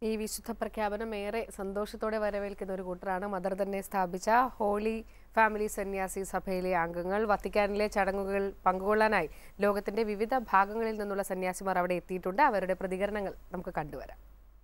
ഈ വിശുദ്ധ പ്രഖ്യാപനം ഏറെ സന്തോഷത്തോടെ വരവേൽക്കുന്ന ഒരു കൂട്ടരാണ് മദർ തന്നെ സ്ഥാപിച്ച ഹോളി ഫാമിലി സന്യാസി സഭയിലെ അംഗങ്ങൾ വത്തിക്കാനിലെ ചടങ്ങുകൾ പങ്കുകൊള്ളാനായി ലോകത്തിന്റെ വിവിധ ഭാഗങ്ങളിൽ നിന്നുള്ള സന്യാസിമാർ അവിടെ എത്തിയിട്ടുണ്ട് അവരുടെ പ്രതികരണങ്ങൾ നമുക്ക് കണ്ടുവരാം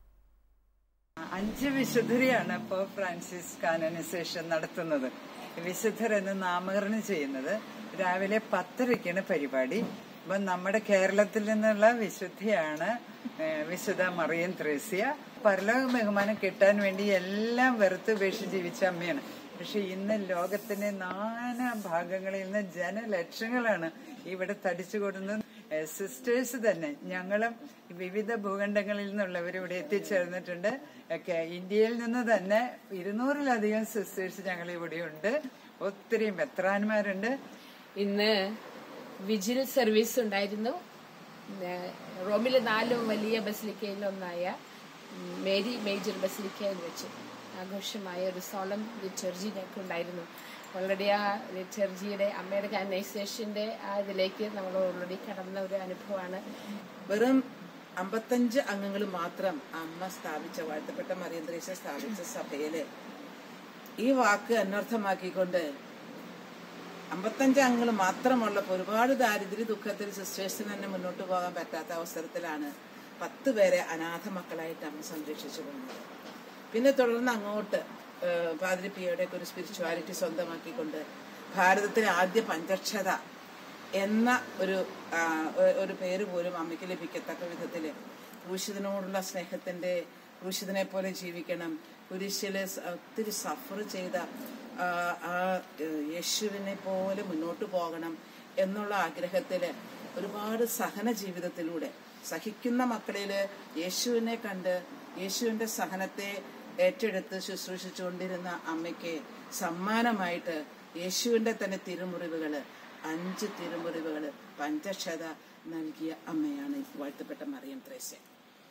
അഞ്ച് വിശുദ്ധരെയാണ് ഇപ്പോൾ ഫ്രാൻസിസ് കാനനൈസേഷൻ നടത്തുന്നത് വിശുദ്ധർ എന്ന് നാമകരണം ചെയ്യുന്നത് രാവിലെ പത്തരയ്ക്കാണ് പരിപാടി അപ്പൊ നമ്മുടെ കേരളത്തിൽ നിന്നുള്ള വിശുദ്ധിയാണ് ഏഹ്, വിശുദ്ധ മറിയൻ ത്രേസ്യ പരലോക ബഹുമാനം കിട്ടാൻ വേണ്ടി എല്ലാം വെറുത്തുപേക്ഷിച്ച് ജീവിച്ച അമ്മയാണ് പക്ഷെ ഇന്ന് ലോകത്തിന്റെ നാനാ ഭാഗങ്ങളിൽ നിന്ന് ജനലക്ഷങ്ങളാണ് ഇവിടെ തടിച്ചു കൊടുക്കുന്നത് സിസ്റ്റേഴ്സ് തന്നെ ഞങ്ങളും വിവിധ ഭൂഖണ്ഡങ്ങളിൽ നിന്നുള്ളവർ ഇവിടെ എത്തിച്ചേർന്നിട്ടുണ്ട് ഒക്കെ ഇന്ത്യയിൽ നിന്ന് തന്നെ ഇരുന്നൂറിലധികം സിസ്റ്റേഴ്സ് ഞങ്ങൾ ഇവിടെയുണ്ട് ഒത്തിരി മെത്രാന്മാരുണ്ട് ഇന്ന് വിജിൽ സർവീസ് ഉണ്ടായിരുന്നു ഏഹ് റോമിലെ നാലും വലിയ ബസിലിക്കയിൽ ഒന്നായ ഉം, മേരി മേജർ ബസിലിക്കയിൽ വെച്ച് ആഘോഷമായ ഒരു സോളം ലിറ്റർജി ഞങ്ങൾക്ക് ഉണ്ടായിരുന്നു ഓൾറെഡി ആ ലിറ്റർജിയുടെ അമ്മയുടെ കാനൈസേഷന്റെ ആ ഇതിലേക്ക് നമ്മൾ ഓൾറെഡി കടന്ന ഒരു അനുഭവമാണ് വെറും അമ്പത്തഞ്ച് അംഗങ്ങൾ മാത്രം അമ്മ സ്ഥാപിച്ച വാഴ്ത്തപ്പെട്ട മറിയന്ത്രേശ സ്ഥാപിച്ച സഭയില് ഈ വാക്ക് അനർത്ഥമാക്കിക്കൊണ്ട് അമ്പത്തഞ്ച് അംഗങ്ങൾ മാത്രമുള്ളപ്പോൾ ഒരുപാട് ദാരിദ്ര്യ ദുഃഖത്തിൽ സിസ്റ്റേഴ്സിന് തന്നെ മുന്നോട്ട് പോകാൻ പറ്റാത്ത അവസരത്തിലാണ് പത്ത് പേരെ അനാഥ മക്കളായിട്ട് അമ്മ സംരക്ഷിച്ചു പോകുന്നത് പിന്നെ തുടർന്ന് അങ്ങോട്ട് ഏഹ്, പാതിരി പിയുടെ ഒരു സ്പിരിച്വാലിറ്റി സ്വന്തമാക്കിക്കൊണ്ട് ഭാരതത്തിലെ ആദ്യ പഞ്ചക്ഷത എന്ന ഒരു ആ, ഒ- ഒരു പേര് പോലും അമ്മയ്ക്ക് ലഭിക്കത്തക്ക വിധത്തില് ക്രൂശിതനോടുള്ള സ്നേഹത്തിന്റെ ക്രൂശിതനെ പോലെ ജീവിക്കണം കുരിശില് സ- ഒത്തിരി സഫർ ചെയ്ത ആ, ആ ഏഹ്, യേശുവിനെ പോലെ മുന്നോട്ട് പോകണം എന്നുള്ള ആഗ്രഹത്തില് ഒരുപാട് സഹന ജീവിതത്തിലൂടെ സഹിക്കുന്ന മക്കളില് യേശുവിനെ കണ്ട് യേശുവിന്റെ സഹനത്തെ ഏറ്റെടുത്ത് ശുശ്രൂഷിച്ചുകൊണ്ടിരുന്ന അമ്മയ്ക്ക് സമ്മാനമായിട്ട് യേശുവിന്റെ തന്നെ തിരുമുറിവുകള് അഞ്ച് തിരുമുറിവുകള് പഞ്ചക്ഷത നൽകിയ അമ്മയാണ് വാഴ്ത്തപ്പെട്ട മറിയം ത്രേസ്യ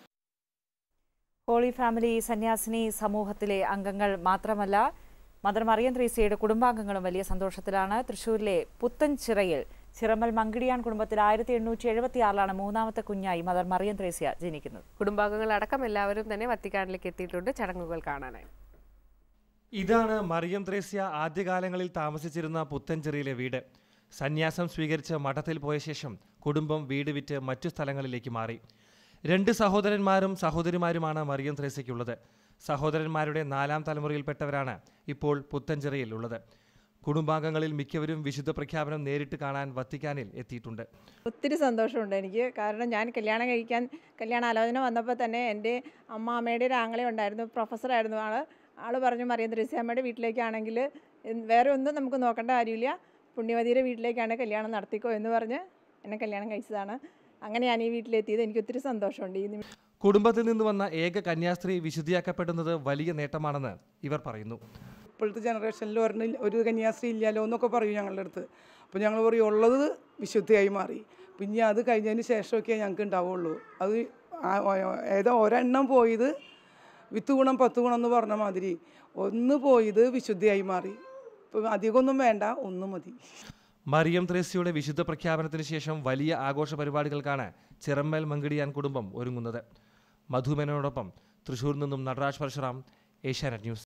ഹോളി ഫാമിലി സന്യാസിനി സമൂഹത്തിലെ അംഗങ്ങൾ മാത്രമല്ല മദർ മറിയം ത്രേസ്യയുടെ കുടുംബാംഗങ്ങളും വലിയ സന്തോഷത്തിലാണ് തൃശൂരിലെ പുത്തൻചിറയിൽ ചിറമൽ മങ്കിടിയാൻ കുടുംബത്തിൽ ആയിരത്തി എണ്ണൂറ്റി എഴുപത്തി ആറിലാണ് മൂന്നാമത്തെ കുഞ്ഞായി മദർ മറിയം ത്രേസ്യ ജനിക്കുന്നത് കുടുംബാംഗങ്ങൾ അടക്കം എല്ലാവരും തന്നെ വത്തിക്കാനിലേക്ക് എത്തിയിട്ടുണ്ട് ചടങ്ങുകൾ കാണാനായി ഇതാണ് മറിയം ത്രേസ്യ ആദ്യകാലങ്ങളിൽ താമസിച്ചിരുന്ന പുത്തൻചെറിയിലെ വീട് സന്യാസം സ്വീകരിച്ച് മഠത്തിൽ പോയ ശേഷം കുടുംബം വീട് വിറ്റ് മറ്റു സ്ഥലങ്ങളിലേക്ക് മാറി രണ്ട് സഹോദരന്മാരും സഹോദരിമാരുമാണ് മറിയം ത്രേസ്യയ്ക്കുള്ളത് സഹോദരന്മാരുടെ നാലാം തലമുറയിൽപ്പെട്ടവരാണ് ഇപ്പോൾ പുത്തൻചെറിയിൽ ഉള്ളത് കുടുംബാംഗങ്ങളിൽ മിക്കവരും വിശുദ്ധ പ്രഖ്യാപനം നേരിട്ട് കാണാൻ വത്തിക്കാനിൽ എത്തിയിട്ടുണ്ട് ഒത്തിരി സന്തോഷമുണ്ട് എനിക്ക് കാരണം ഞാൻ കല്യാണം കഴിക്കാൻ കല്യാണ ആലോചന വന്നപ്പോൾ തന്നെ എൻ്റെ അമ്മാമ്മയുടെ ഒരു ആങ്ങളെ ഉണ്ടായിരുന്നു പ്രൊഫസറായിരുന്നു ആള് ആള് പറഞ്ഞു മറിയം ത്രേസ്യാമ്മയുടെ വീട്ടിലേക്കാണെങ്കിൽ എന്ത് വേറെ ഒന്നും നമുക്ക് നോക്കേണ്ട കാര്യമില്ല പുണ്യവതിയുടെ വീട്ടിലേക്കാണ് കല്യാണം നടത്തിക്കോ എന്ന് പറഞ്ഞ് എന്നെ കല്യാണം കഴിച്ചതാണ് അങ്ങനെ ഞാൻ ഈ വീട്ടിലെത്തിയത് എനിക്ക് ഒത്തിരി സന്തോഷമുണ്ട് ഈ നിമിഷം കുടുംബത്തിൽ നിന്ന് വന്ന ഏക കന്യാസ്ത്രീ വിശുദ്ധിയാക്കപ്പെടുന്നത് വലിയ നേട്ടമാണെന്ന് ഇവർ പറയുന്നു ഇപ്പോഴത്തെ ജനറേഷനിൽ ഒരെണ്ണം ഒരു കന്യാസ്ത്രീ ഇല്ലല്ലോ എന്നൊക്കെ പറയും ഞങ്ങളുടെ അടുത്ത് അപ്പോൾ ഞങ്ങൾ പറയും ഉള്ളത് വിശുദ്ധിയായി മാറി പിന്നെ അത് കഴിഞ്ഞതിന് ശേഷമൊക്കെ ഞങ്ങൾക്ക് ഉണ്ടാവുള്ളൂ അത് ആ- ഓ- ഏതോ ഒരെണ്ണം പോയത് വിത്ത് ഗുണം പത്ത് ഗുണം എന്ന് പറഞ്ഞ മാതിരി ഒന്ന് പോയത് വിശുദ്ധിയായി മാറി ഇപ്പം അധികമൊന്നും വേണ്ട ഒന്ന് മതി മറിയം ത്രേസ്യയുടെ വിശുദ്ധ പ്രഖ്യാപനത്തിന് ശേഷം വലിയ ആഘോഷ പരിപാടികൾക്കാണ് ചിറമ്മൽ മങ്കിടിയാൻ കുടുംബം ഒരുങ്ങുന്നത് മധുമേനോടൊപ്പം തൃശൂരിൽ നിന്നും നടരാജ് പരശുറാം ഏഷ്യാനെറ്റ് ന്യൂസ്